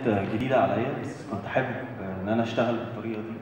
جديده عليا بس كنت حابب ان انا اشتغل بالطريقه دي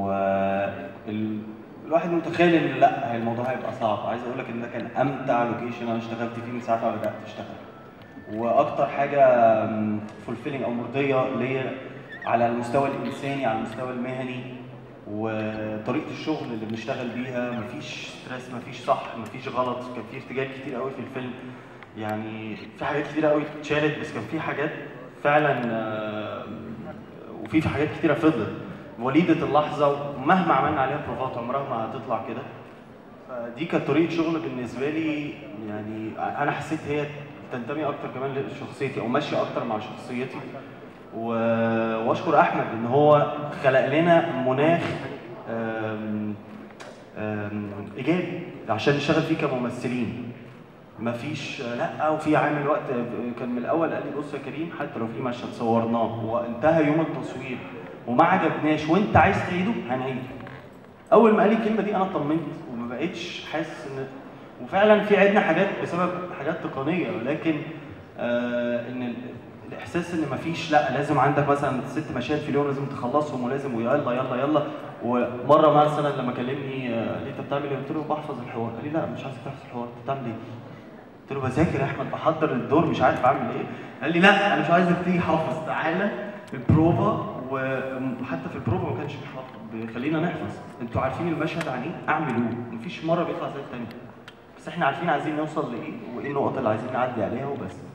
والواحد متخيل ان لا هي الموضوع هيبقى صعب عايز اقول لك ان ده كان امتع لوكيشن انا اشتغلت فيه من ساعه ما بدات اشتغل واكتر حاجه فولفيلنج او مرضيه ليا على المستوى الانساني على المستوى المهني وطريقه الشغل اللي بنشتغل بيها مفيش ستريس مفيش صح مفيش غلط كان في ارتجال كتير قوي في الفيلم يعني في حاجات كتير قوي اتشالت بس كان في حاجات فعلا آه، وفي في حاجات كتيره فضلت وليده اللحظه ومهما عملنا عليها بروفات عمرها ما هتطلع كده فدي كانت طريقه شغل بالنسبه لي يعني انا حسيت هي تنتمي اكتر كمان لشخصيتي او ماشيه اكتر مع شخصيتي و- واشكر احمد ان هو خلق لنا مناخ آم، آم، ايجابي عشان نشتغل فيه كممثلين مفيش لا وفي عامل وقت كان من الاول قال لي بص يا كريم حتى لو في مشهد صورناه وانتهى يوم التصوير وما عجبناش وانت عايز تعيده هنعيده اول ما قال لي الكلمه دي انا طمنت وما بقتش حاسس ان وفعلا في عدنا حاجات بسبب حاجات تقنيه ولكن آه ان ال- الاحساس ان مفيش لا لازم عندك مثلا ست مشاهد في اليوم لازم تخلصهم ولازم ويلا يلا يلا ومره مثلا لما كلمني آه، قال لي انت بتعمل ايه؟ قلت له بحفظ الحوار قال لي لا مش عايز تحفظ الحوار انت بتعمل ايه؟ قلت له بذاكر يا احمد بحضر الدور مش عارف اعمل ايه قال لي لا انا مش عايزك تيجي حافظ تعالى البروفا وحتى في البروفا ما كانش بيحفظ بيخلينا نحفظ انتوا عارفين المشهد عن ايه اعملوه مفيش مره بيطلع زي التاني بس احنا عارفين عايزين نوصل لايه وايه النقط اللي عايزين نعدي عليها وبس